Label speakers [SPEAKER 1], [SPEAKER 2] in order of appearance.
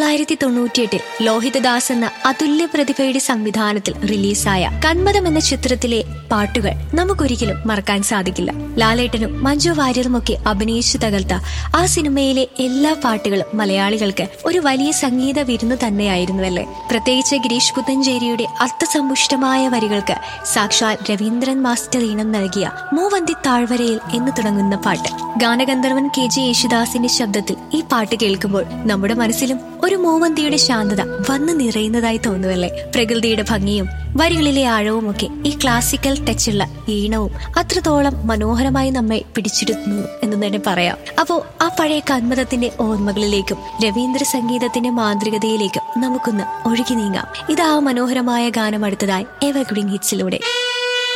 [SPEAKER 1] തൊള്ളായിരത്തി തൊണ്ണൂറ്റിയെട്ടിൽ ലോഹിതദാസ് എന്ന അതുല്യ പ്രതിഭയുടെ സംവിധാനത്തിൽ റിലീസായ കന്മതം എന്ന ചിത്രത്തിലെ പാട്ടുകൾ നമുക്കൊരിക്കലും മറക്കാൻ സാധിക്കില്ല ലാലേട്ടനും മഞ്ജു വാര്യറുമൊക്കെ അഭിനയിച്ചു തകർത്ത ആ സിനിമയിലെ എല്ലാ പാട്ടുകളും മലയാളികൾക്ക് ഒരു വലിയ സംഗീത വിരുന്നു തന്നെയായിരുന്നുവല്ലേ പ്രത്യേകിച്ച് ഗിരീഷ് പുത്തഞ്ചേരിയുടെ അർത്ഥസമ്പുഷ്ടമായ വരികൾക്ക് സാക്ഷാൽ രവീന്ദ്രൻ മാസ്റ്റർ ഈണം നൽകിയ മൂവന്തി താഴ്വരയിൽ എന്ന് തുടങ്ങുന്ന പാട്ട് ഗാനഗന്ധർവൻ കെ ജെ യേശുദാസിന്റെ ശബ്ദത്തിൽ ഈ പാട്ട് കേൾക്കുമ്പോൾ നമ്മുടെ മനസ്സിലും ഒരു മൂവന്തിയുടെ ശാന്തത വന്നു നിറയുന്നതായി തോന്നുവല്ലേ പ്രകൃതിയുടെ ഭംഗിയും വരികളിലെ ആഴവുമൊക്കെ ഈ ക്ലാസിക്കൽ ടച്ചുള്ള ഈണവും അത്രത്തോളം മനോഹരമായി നമ്മെ പിടിച്ചിരുന്നു എന്ന് തന്നെ പറയാം അപ്പോ ആ പഴയ കന്മതത്തിന്റെ ഓർമ്മകളിലേക്കും രവീന്ദ്ര സംഗീതത്തിന്റെ മാന്ത്രികതയിലേക്കും നമുക്കൊന്ന് ഒഴുകി നീങ്ങാം ഇതാ മനോഹരമായ ഗാനം അടുത്തതായി എവർഗ്രീൻ ഹിറ്റ്സിലൂടെ